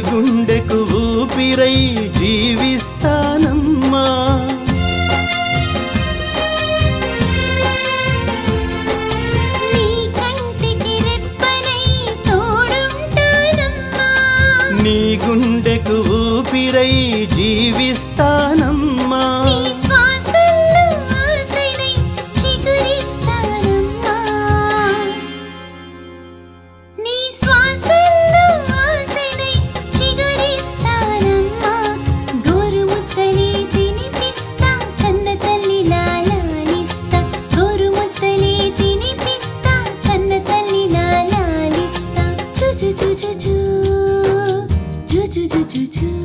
గుండెకు ఊపిరై జీవిస్తానమ్మా నీ కంటికి రెప్పనై తోడుంటానమ్మా నీ గుండెకు ఊపిరై జీవిస్తానమ్మా నీ శ్వాసల్లో ఆశనై చిగురిస్తానమ్మా నీ శ్వాసల్లో ఆశనై చిగురిస్తానమ్మా గోరుముద్దలే తినిపిస్తా కన్న తల్లిలా లాలిస్తా గోరుముద్దలే తినిపిస్తా కన్న తల్లిలా లాలిస్తా చు చు చు చు చు చు చు చు చు చు